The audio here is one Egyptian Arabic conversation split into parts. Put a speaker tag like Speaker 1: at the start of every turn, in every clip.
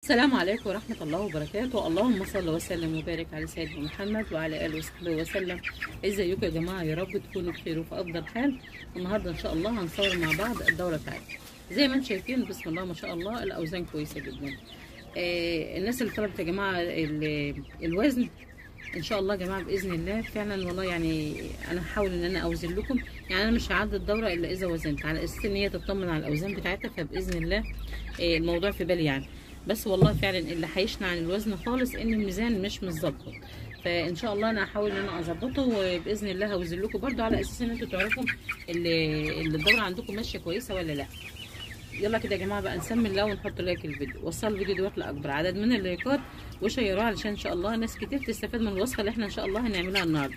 Speaker 1: السلام عليكم ورحمة الله وبركاته اللهم صل وسلم وبارك على سيدنا محمد وعلى آله وصحبه وسلم ازيكم يا جماعة يا رب تكونوا بخير وفي أفضل حال النهاردة إن شاء الله هنصور مع بعض الدورة بتاعتنا زي ما انتم شايفين بسم الله ما شاء الله الأوزان كويسة جدا آه الناس اللي طلبت يا جماعة ال- الوزن ان شاء الله يا جماعه باذن الله فعلا والله يعني انا هحاول ان انا اوزن لكم يعني انا مش هعدي الدوره الا اذا وزنت على اساس ان هي تطمن على الاوزان بتاعتها فباذن الله آه، الموضوع في بالي يعني بس والله فعلا اللي هيشنع عن الوزن خالص ان الميزان مش متظبط فان شاء الله انا هحاول ان انا اظبطه وباذن الله هوزن لكم برده على اساس ان انتوا تعرفوا اللي اللي الدوره عندكم ماشيه كويسه ولا لا يلا كده يا جماعه بقى نسمي الله ونحط لايك الفيديو وصل الفيديو دوت لاكبر عدد من اللايكات وشيروه علشان ان شاء الله ناس كتير تستفاد من الوصفه اللي احنا ان شاء الله هنعملها النهارده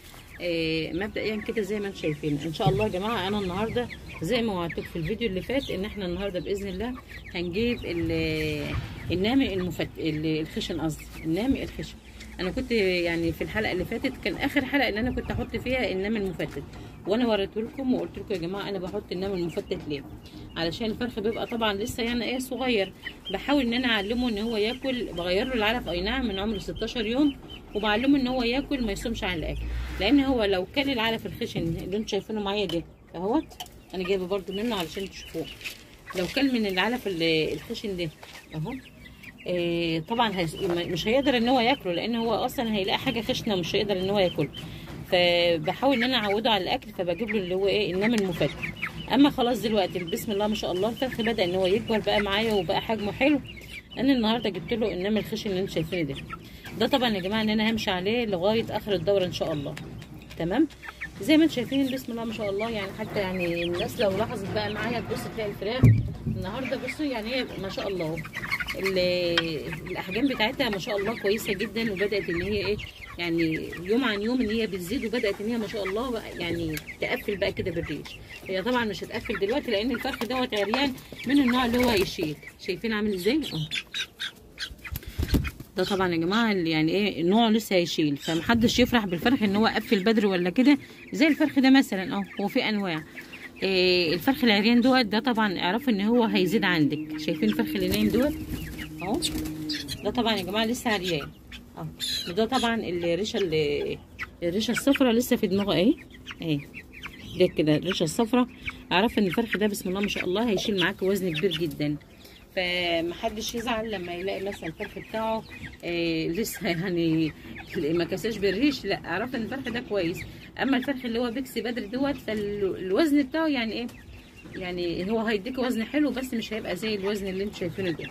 Speaker 1: آه مبدئيا كده زي ما انتم شايفين ان شاء الله يا جماعه انا النهارده زي ما وعدتكم في الفيديو اللي فات ان احنا النهارده باذن الله هنجيب ال- النامي المفت ال- الخشن قصدي النامي الخشن انا كنت يعني في الحلقه اللي فاتت كان اخر حلقه ان انا كنت احط فيها النامي المفتت وانا وريته لكم وقلت لكم يا جماعه انا بحط النامي المفتت ليه علشان الفرخ بيبقى طبعا لسه يعني ايه صغير بحاول ان انا اعلمه ان هو ياكل بغير له العلف اي نعم من عمر 16 يوم وبعلمه ان هو ياكل ما يصومش عن الاكل لان هو لو كل العلف الخشن اللي انتم شايفينه معايا ده اهوت انا جايبه برده منه علشان تشوفوه لو كل من العلف ال- الخشن ده اهو إيه طبعا هيس- مش هيقدر ان هو ياكله لان هو اصلا هيلاقي حاجه خشنه ومش هيقدر ان هو ياكل فبحاول ان انا اعوده على الاكل فبجيب له اللي هو ايه النمل المفتت اما خلاص دلوقتي بسم الله ما شاء الله الفرخ بدا ان هو يكبر بقى معايا وبقى حجمه حلو انا النهارده جبت له النمل الخشن اللي انتم شايفينه ده ده طبعا يا جماعه ان انا همشي عليه لغايه اخر الدوره ان شاء الله تمام زي ما انتم شايفين بسم الله ما شاء الله يعني حتى يعني الناس لو لاحظت بقى معايا تبص تلاقي الفراخ النهارده بصوا يعني هي ما شاء الله ال- الاحجام بتاعتها ما شاء الله كويسه جدا وبدات ان هي ايه يعني يوم عن يوم ان هي بتزيد وبدات ان هي ما شاء الله بقى يعني تقفل بقى كده بالريش هي طبعا مش هتقفل دلوقتي لان الفرخ دوت عريان من النوع اللي هو يشيل شايفين عامل ازاي اهو ده طبعا يا جماعه اللي يعني ايه نوع لسه هيشيل فمحدش يفرح بالفرخ ان هو قفل بدري ولا كده زي الفرخ ده مثلا اهو هو في انواع إيه الفرخ العريان دوت ده طبعا اعرفوا ان هو هيزيد عندك شايفين الفرخ اللي نايم دوت اهو ده طبعا يا جماعه لسه عريان اهو ده طبعا الريشه اللي الريشه الصفراء لسه في دماغه اهي اهي ده كده الريشه الصفراء اعرف ان الفرخ ده بسم الله ما شاء الله هيشيل معاك وزن كبير جدا فمحدش يزعل لما يلاقي مثلا الفرخ بتاعه آه لسه يعني ما كساش بالريش لا اعرف ان الفرخ ده كويس اما الفرخ اللي هو بيكسي بدري دوت فالوزن بتاعه يعني ايه يعني هو هيديك وزن حلو بس مش هيبقى زي الوزن اللي انتوا شايفينه ده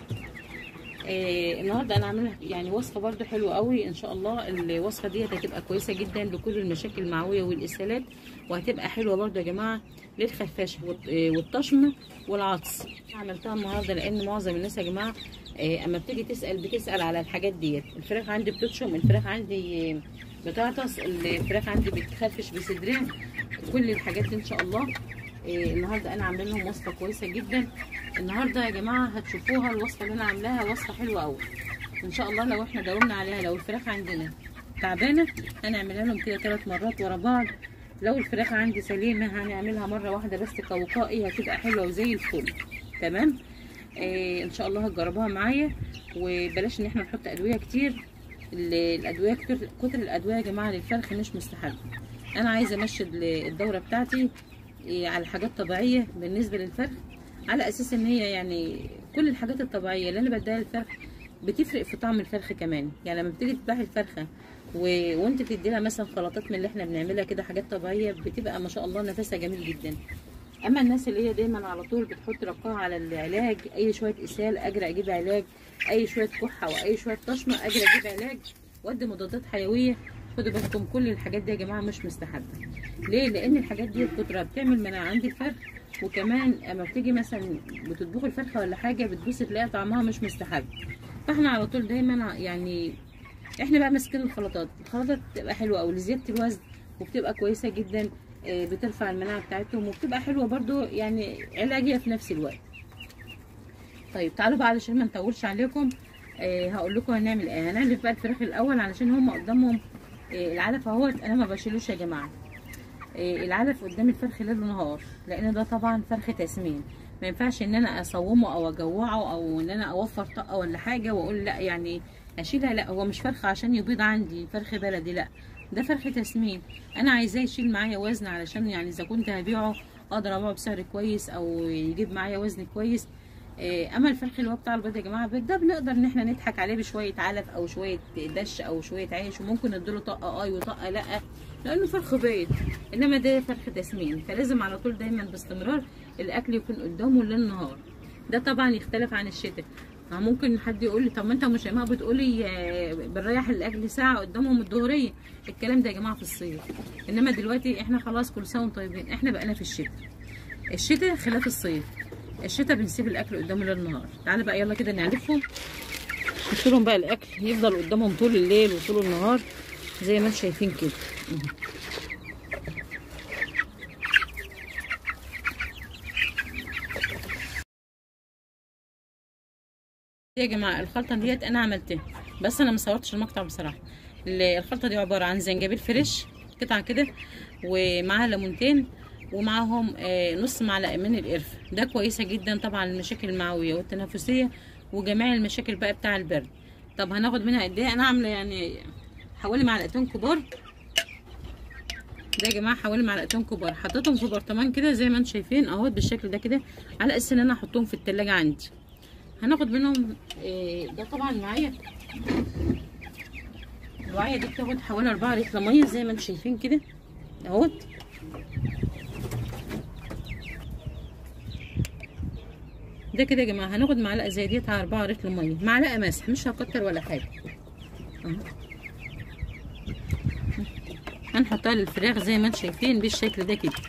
Speaker 1: آه النهارده انا عامله يعني وصفه برده حلوه قوي ان شاء الله الوصفه ديت هتبقى كويسه جدا لكل المشاكل المعويه والاسهالات وهتبقى حلوه برده يا جماعه للخفاش والط- آه، والطشم والعطس عملتها النهارده لان معظم الناس يا جماعه آه، اما بتيجي تسال بتسال على الحاجات ديت الفراخ عندي بتطشم الفراخ عندي آه، بتعطس الفراخ عندي بتخرفش بصدرها كل الحاجات دي ان شاء الله إيه النهارده انا عامله لهم وصفه كويسه جدا النهارده يا جماعه هتشوفوها الوصفه اللي انا عاملاها وصفه حلوه قوي ان شاء الله لو احنا داومنا عليها لو الفراخ عندنا تعبانه هنعملها لهم كده ثلاث مرات ورا بعض لو الفراخ عندي سليمه هنعملها مره واحده بس كوقائي هتبقى حلوه وزي الفل تمام إيه ان شاء الله هتجربوها معايا وبلاش ان احنا نحط ادويه كتير ال- الادويه كتير كتر الادويه يا جماعه للفرخ مش مستحب انا عايزه امشي ال- الدوره بتاعتي إيه، على حاجات طبيعيه بالنسبه للفرخ على اساس ان هي يعني كل الحاجات الطبيعيه اللي انا بديها للفرخ بتفرق في طعم الفرخ كمان يعني لما بتيجي تذبحي الفرخه و... وانت بتدي لها مثلا خلطات من اللي احنا بنعملها كده حاجات طبيعيه بتبقى ما شاء الله نفسها جميل جدا اما الناس اللي هي دايما على طول بتحط رقاها على العلاج اي شويه اسهال اجري اجيب علاج اي شويه كحه واي شويه طشمه اجري اجيب علاج وادي مضادات حيويه خدوا بالكم كل الحاجات دي يا جماعه مش مستحبه ليه لان الحاجات دي كترها بتعمل مناعه عند الفرخ وكمان اما بتيجي مثلا بتطبخوا الفرخه ولا حاجه بتبص تلاقي طعمها مش مستحب فاحنا على طول دايما يعني احنا بقى ماسكين الخلطات الخلطات بتبقى حلوه قوي لزياده الوزن وبتبقى كويسه جدا آه، بترفع المناعه بتاعتهم وبتبقى حلوه برضو يعني علاجيه في نفس الوقت طيب تعالوا بقى علشان ما نطولش عليكم آه هقول لكم هنعمل ايه هنعمل بقى الفراخ الاول علشان هم قدامهم آه العلف اهوت انا ما بشيلوش يا جماعه آه العلف قدام الفرخ ليل ونهار لان ده طبعا فرخ تسمين ما ينفعش ان انا اصومه او اجوعه او ان انا اوفر طاقه ولا حاجه واقول لا يعني اشيلها لا هو مش فرخه عشان يبيض عندي فرخ بلدي لا ده فرخ تسمين انا عايزاه يشيل معايا وزن علشان يعني اذا كنت هبيعه اقدر ابيعه بسعر كويس او يجيب معايا وزن كويس إيه، اما الفرخ اللي هو بتاع البيض يا جماعه ده بنقدر ان احنا نضحك عليه بشويه علف او شويه دش او شويه عيش وممكن نديله طقه اي وطقه لا لانه فرخ بيض انما ده فرخ تسمين فلازم على طول دايما باستمرار الاكل يكون قدامه ليل نهار ده طبعا يختلف عن الشتاء ما ممكن حد يقول لي طب ما انت مش ما بتقولي آه، بنريح الاكل ساعه قدامهم الظهريه الكلام ده يا جماعه في الصيف انما دلوقتي احنا خلاص كل سنه وانتم طيبين احنا بقينا في الشتاء الشتاء خلاف الصيف الشتاء بنسيب الاكل قدامه ليل نهار تعالى بقى يلا كده نعلفهم نحط لهم بقى الاكل يفضل قدامهم طول الليل وطول النهار زي ما انتم شايفين كده يا جماعه الخلطه ديت انا عملتها بس انا ما صورتش المقطع بصراحه ال- الخلطه دي عباره عن زنجبيل فريش قطعه كده ومعاها ليمونتين ومعاهم آه، نص معلقه من القرفه ده كويسه جدا طبعا المشاكل المعويه والتنفسيه وجميع المشاكل بقى بتاع البرد طب هناخد منها قد ايه انا عامله يعني حوالي معلقتين كبار ده يا جماعه حوالي معلقتين كبار حطيتهم في برطمان كده زي ما انتم شايفين اهوت بالشكل ده كده على اساس ان انا احطهم في التلاجة عندي هناخد منهم إيه ده طبعا معايا الوعيه دي بتاخد حوالي 4 لتر ميه زي ما انتم شايفين كده اهوت ده كده يا جماعه هناخد معلقه زي ديت على 4 لتر ميه معلقه مسح مش هكتر ولا حاجه اهو هنحطها للفراخ زي ما انتم شايفين بالشكل ده كده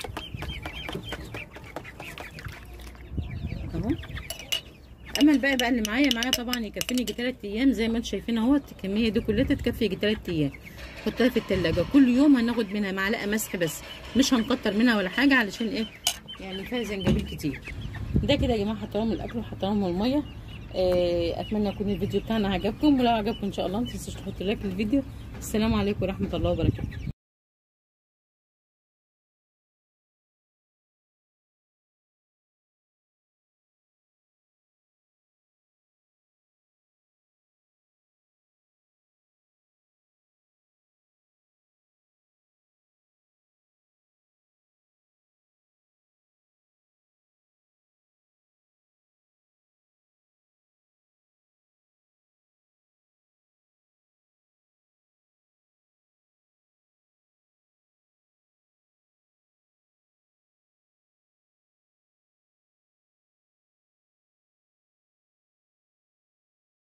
Speaker 1: اهو اما الباقي بقى اللي معايا معايا طبعا يكفيني يجي 3 ايام زي ما انتم شايفين اهوت الكميه دي كلها تكفي يجي 3 ايام حطها في التلاجة كل يوم هناخد منها معلقه مسح بس مش هنكتر منها ولا حاجه علشان ايه يعني فيها زنجبيل كتير ده كده يا جماعه حط لهم الاكل وحط لهم الميه آه، اتمنى يكون الفيديو بتاعنا عجبكم ولو عجبكم ان شاء الله ما تنسوش تحطوا لايك للفيديو السلام عليكم ورحمه الله وبركاته